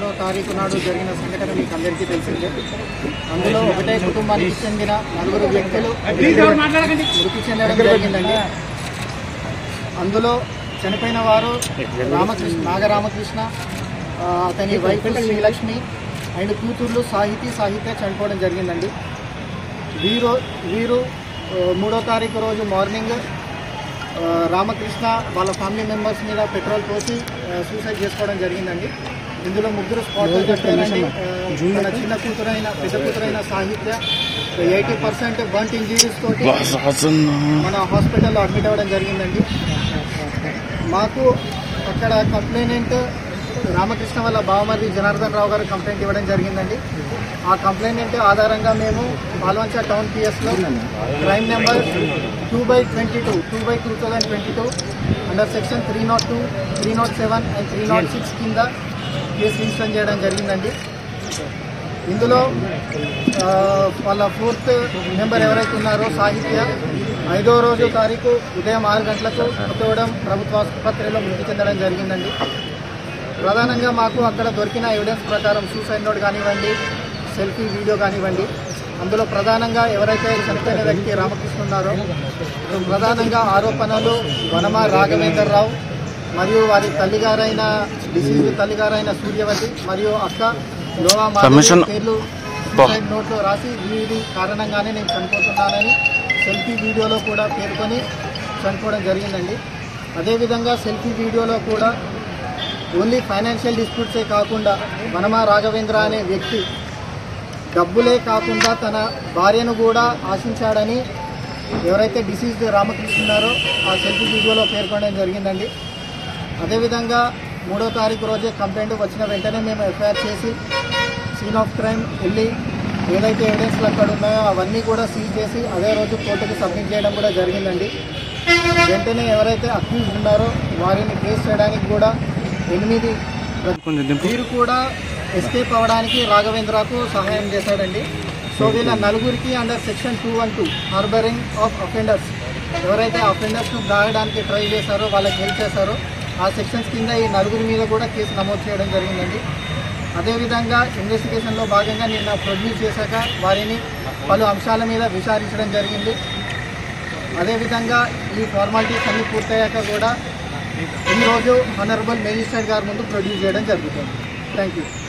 మూడో తారీఖు నాడు జరిగిన సంఘటన మీకు అందరికీ తెలిసిందే అందులో ఒకటే కుటుంబానికి చెందిన నలుగురు వ్యక్తులు మృతి చెందడం జరిగిందండి అందులో చనిపోయిన వారు రామకృష్ణ నాగరామకృష్ణ ఆ, అతని వైఫ్ శ్రీలక్ష్మి అండ్ కూతుర్లు సాహితీ సాహిత్య చనిపోవడం జరిగిందండి వీరు వీరు ఆ, మూడో తారీఖు రోజు మార్నింగ్ ఆ, రామకృష్ణ వాళ్ళ ఫ్యామిలీ మెంబర్స్ మీద పెట్రోల్ పోసి ఆ, సూసైడ్ చేసుకోవడం జరిగిందండి ఇందులో ముగ్గురు స్పాట్ చనిపోయారండి ఆ, తన చిన్న కూతురైన పెద్ద కూతురైన సాహిత్య ఎయిటీ పర్సెంట్ బంట్ ఇంజరీస్ తోటి మన హాస్పిటల్లో అడ్మిట్ అవ్వడం జరిగిందండి మాకు అక్కడ కంప్లైనెంట్ రామకృష్ణ వాళ్ళ బావమర్ది జనార్దన్ రావు గారు కంప్లైంట్ ఇవ్వడం జరిగిందండి ఆ కంప్లైనెంట్ ఆధారంగా మేము పాల్వంచ టౌన్ పిఎస్లో crime number two by twenty two two by two thousand twenty two under section three not two three not seven and three not six కింద కేసు రిజిస్టర్ చేయడం జరిగిందండి ఇందులో ఆ, వాళ్ళ ఫోర్త్ మెంబర్ ఎవరైతే ఉన్నారో సాహిత్య ఐదో రోజు తారీఖు ఉదయం ఆరు గంటలకు కొత్తగూడెం ప్రభుత్వ ఆసుపత్రిలో మృతి చెందడం జరిగిందండి ప్రధానంగా మాకు అక్కడ దొరికిన ఎవిడెన్స్ ప్రకారం సూసైడ్ నోట్ కానివ్వండి సెల్ఫీ వీడియో కానివ్వండి అందులో ప్రధానంగా ఎవరైతే చనిపోయిన వ్యక్తి రామకృష్ణ ఉన్నారో ప్రధానంగా ఆరోపణలు వనమ రాఘవేందర్ రావు మరియు వారి తల్లిగారైన డిసీజ్ తల్లిగారైన సూర్యవతి మరియు అక్క లోవా మాధవి పేర్లు సూసైడ్ నోట్లో రాసి వీరి కారణంగానే నేను చనిపోతున్నానని సెల్ఫీ వీడియోలో కూడా పేర్కొని చనిపోవడం జరిగిందండి అదేవిధంగా సెల్ఫీ వీడియోలో కూడా ఓన్లీ ఫైనాన్షియల్ డిస్ప్యూట్సే కాకుండా వనమా రాఘవేంద్ర అనే వ్యక్తి డబ్బులే కాకుండా తన భార్యను కూడా ఆశించాడని ఎవరైతే డిసీజ్ రామకృష్ణ ఉన్నారో ఆ సెల్ఫీ వీడియోలో పేర్కొనడం జరిగిందండి అదేవిధంగా మూడో తారీఖు రోజే కంప్లైంట్ వచ్చిన వెంటనే మేము ఎఫ్ఐఆర్ చేసి సీన్ ఆఫ్ క్రైమ్ వెళ్ళి ఏదైతే ఎవిడెన్స్లు అక్కడ ఉన్నాయో అవన్నీ కూడా సీజ్ చేసి అదే రోజు కోర్టుకి సబ్మిట్ చేయడం కూడా జరిగిందండి వెంటనే ఎవరైతే అక్యూజ్ ఉన్నారో వారిని ట్రేస్ చేయడానికి కూడా ఎనిమిది వీరు కూడా ఎస్కేప్ అవ్వడానికి రాఘవేంద్రకు సహాయం చేశాడండి సో వీళ్ళ నలుగురికి under section two one two harbouring of offenders ఎవరైతే అఫెండర్స్ను దాగడానికి ట్రై చేశారో వాళ్ళకి హెల్ప్ చేశారో ఆ సెక్షన్స్ కింద ఈ నలుగురి మీద కూడా కేసు నమోదు చేయడం జరిగిందండి అదేవిధంగా ఇన్వెస్టిగేషన్లో భాగంగా నిన్న ప్రొడ్యూస్ చేశాక వారిని పలు అంశాల మీద విచారించడం జరిగింది అదేవిధంగా ఈ ఫార్మాలిటీస్ అన్ని పూర్తయ్యాక కూడా ఈరోజు ఆనరబుల్ మేజిస్ట్రేట్ గారి ముందు ప్రొడ్యూస్ చేయడం జరుగుతుంది థ్యాంక్ యూ